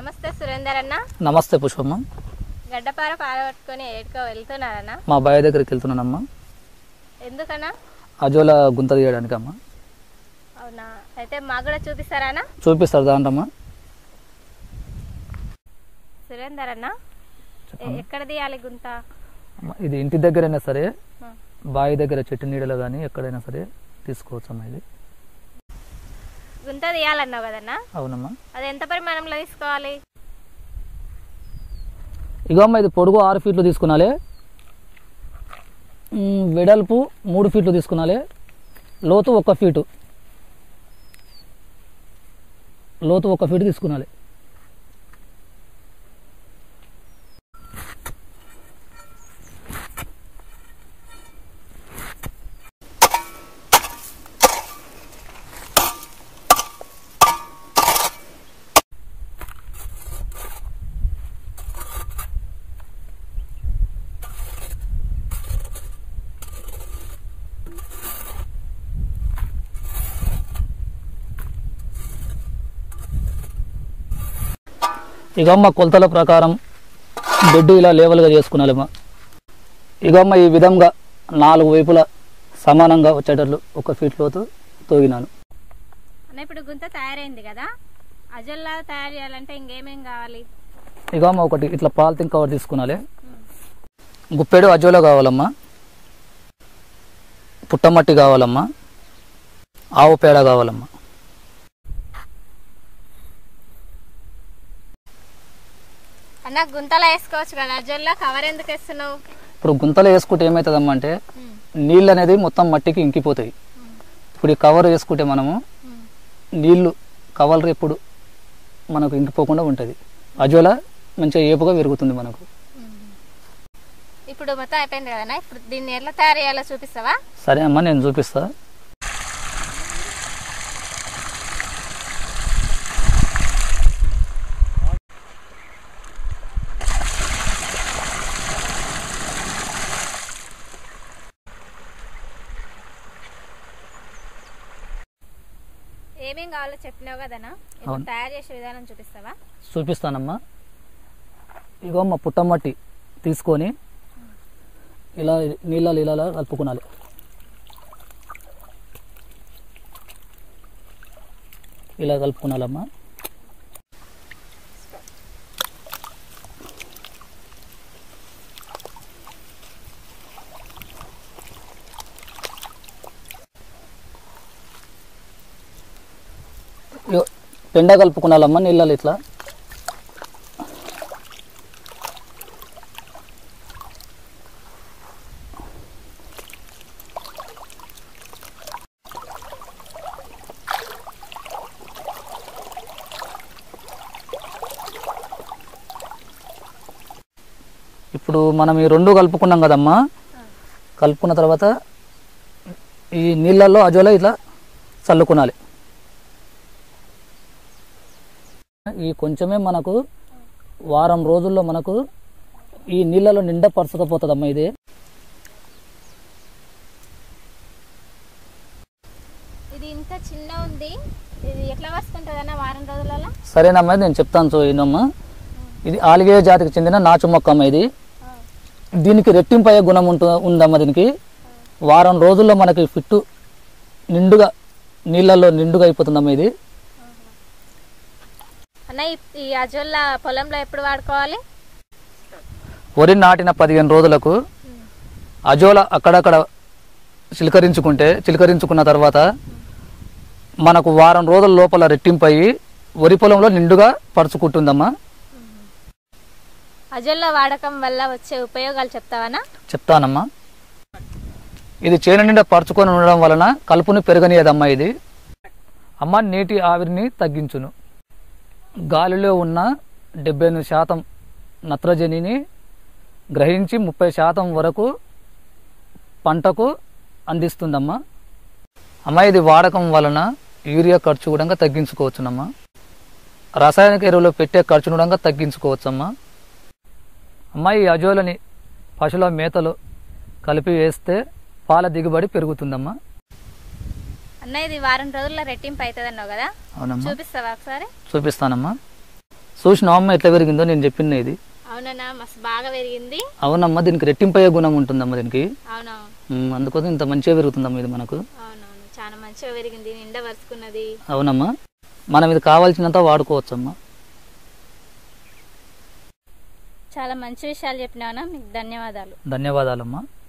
నమస్తే సురేందర్ అన్న నమస్తే పుష్పమ్మ గడ్డపార పారబట్టుకొని ఏడుకో వెళ్తున్నారన్న మా బావి దగ్గరికి వెళ్తున్నానమ్మా ఎందుకన్నా అజోల గుంత తీయడానికి అమ్మా అవునా అయితే మాకు కూడా చూపిస్తారా అన్న చూపిస్తారు దాంటమ్మా సురేందర్ అన్న ఎ- ఎక్కడ తీయాలి గుంత అమ్మా, ఇది ఇంటి దగ్గరైనా సరే ఆ. బావి దగ్గర చెట్టు నీడలో కానీ ఎక్కడైనా సరే తీసుకోవచ్చు అమ్మా ఇది గుంత తీయాలన్నావు కదన్నా అవునమ్మా అది ఎంత పరిమాణంలో తీసుకోవాలి ఇగో అమ్మ ఇది పొడుగు ఆరు ఫీట్లు తీసుకున్నాలే ఉమ్, వెడల్పు మూడు ఫీట్లు తీసుకున్నాలే లోతు ఒక్క ఫీటు లోతు ఒక్క ఫీటు తీసుకున్నాలి ఇక అమ్మ కొలతల ప్రకారం బెడ్ ఇలా లేవల్గా చేసుకున్నాలేమ్మా ఇక అమ్మ ఈ విధంగా నాలుగు వైపులా సమానంగా వచ్చేటట్లు ఒక ఫీట్ లోతు తోగినాను అన్న ఇప్పుడు గుంత తయారైంది కదా అజల్లా తయారు చేయాలంటే ఇంకేమేం కావాలి ఇక అమ్మ ఒకటి ఇట్లా పాలిథిన్ కవర్ తీసుకున్నాలే గుప్పెడు అజోలో కావాలమ్మా పుట్టమట్టి కావాలమ్మా ఆవు పేడ కావాలమ్మా అన్న గుంతలో వేసుకోవచ్చు కదా అజల్లా కవర్ ఎందుకు వేస్తున్నావు ఇప్పుడు గుంతలో వేసుకుంటే ఏమవుతుందమ్మా అంటే నీళ్ళు అనేది మొత్తం మట్టికి ఇంకిపోతాయి ఇప్పుడు ఈ కవర్ వేసుకుంటే మనము నీళ్లు కవర్ ఎప్పుడు మనకు ఇంకిపోకుండా ఉంటుంది అజోలా మంచిగా ఏపుగా పెరుగుతుంది మనకు ఇప్పుడు మొత్తం అయిపోయింది కదన్నా ఇప్పుడు దీన్ని ఎట్లా తయారు చేయాలో చూపిస్తావా సరే అమ్మా నేను చూపిస్తా ఏమేం కావాలో చెప్పినావు కదనా ఇప్పుడు అవును. తయారు చేసే విధానం చూపిస్తావా చూపిస్తానమ్మా ఇగో అమ్మ పుట్టమట్టి తీసుకొని ఇలా నీళ్ళలో ఇలా కలుపుకోనాలి ఇలా కలుపుకోనాలమ్మా ఇగో పెండ కలుపుకోనాలమ్మా నీళ్ళలో ఇట్లా ఇప్పుడు మనం ఈ రెండు కలుపుకున్నాం కదమ్మా కలుపుకున్న తర్వాత ఈ నీళ్ళల్లో అజోలో ఇట్లా చల్లుకునాలి ఈ కొంచెమే మనకు వారం రోజుల్లో మనకు ఈ నీళ్ళలో నిండా పరచకపోతుందమ్మా ఇది ఇది ఇంత చిన్న ఉంది ఇది ఎట్లా వస్తుంటుంది అన్న వారం రోజులలో సరేనమ్మా నేను చెప్తాను చూడమ్మా ఇది ఆలిగే జాతికి చెందిన నాచు మొక్క అమ్మ ఇది దీనికి రెట్టింపు అయ్యే గుణం ఉంటు ఉందమ్మా దీనికి వారం రోజుల్లో మనకి ఫిట్టు నిండుగా నీళ్ళల్లో నిండుగా అయిపోతుందమ్మా ఇది అన్న ఈ- ఈ అజొల్ల పొలంలో ఎప్పుడు వాడుకోవాలి వరి నాటిన పదిహేను రోజులకు అజోల అక్కడక్కడ చిలకరించుకుంటే చిలకరించుకున్న తర్వాత మనకు వారం రోజుల లోపల రెట్టింపు అయ్యి వరి పొలంలో నిండుగా పరుచుకుంటుందమ్మా అజొల్ల వాడకం వల్ల వచ్చే ఉపయోగాలు చెప్తావనా చెప్తానమ్మా ఇది చేను నిండా పరుచుకొని ఉండడం వలన కలుపుని పెరగనియదమ్మా ఇది అమ్మ నీటి ఆవిరిని తగ్గించును గాలిలో ఉన్న డెబ్బై ఎనిమిది శాతం నత్రజనిని గ్రహించి ముప్పై శాతం వరకు పంటకు అందిస్తుందమ్మా అమ్మ ఇది వాడకం వలన యూరియా ఖర్చు కూడా తగ్గించుకోవచ్చునమ్మా రసాయనిక ఎరువులు పెట్టే ఖర్చును కూడా తగ్గించుకోవచ్చమ్మా అమ్మ ఈ అజోలని పశువుల మేతలో కలిపి వేస్తే పాల దిగుబడి పెరుగుతుందమ్మా అన్న ఇది వారం రోజుల్లో రెట్టింపు అవుతుంది అన్నావు కదా అవునమ్మా చూపిస్తావా ఒకసారి చూపిస్తానమ్మా చూసినావు అమ్మ ఎట్లా పెరిగిందో నేను చెప్పింది ఇది అవునన్నా మస్తు బాగా పెరిగింది అవునమ్మా దీనికి రెట్టింపయ్యే గుణం ఉంటుందమ్మా దీనికి అవునవును ఉమ్, అందుకోసం ఇంత మంచిగా పెరుగుతుందమ్మా ఇది మనకు అవునవును చాలా మంచిగా పెరిగింది నిండా వరుసుకున్నది అవునమ్మా మనం ఇది కావాల్సినంత వాడుకోవచ్చమ్మా చాలా మంచి విషయాలు చెప్పినావునా మీకు ధన్యవాదాలు ధన్యవాదాలమ్మా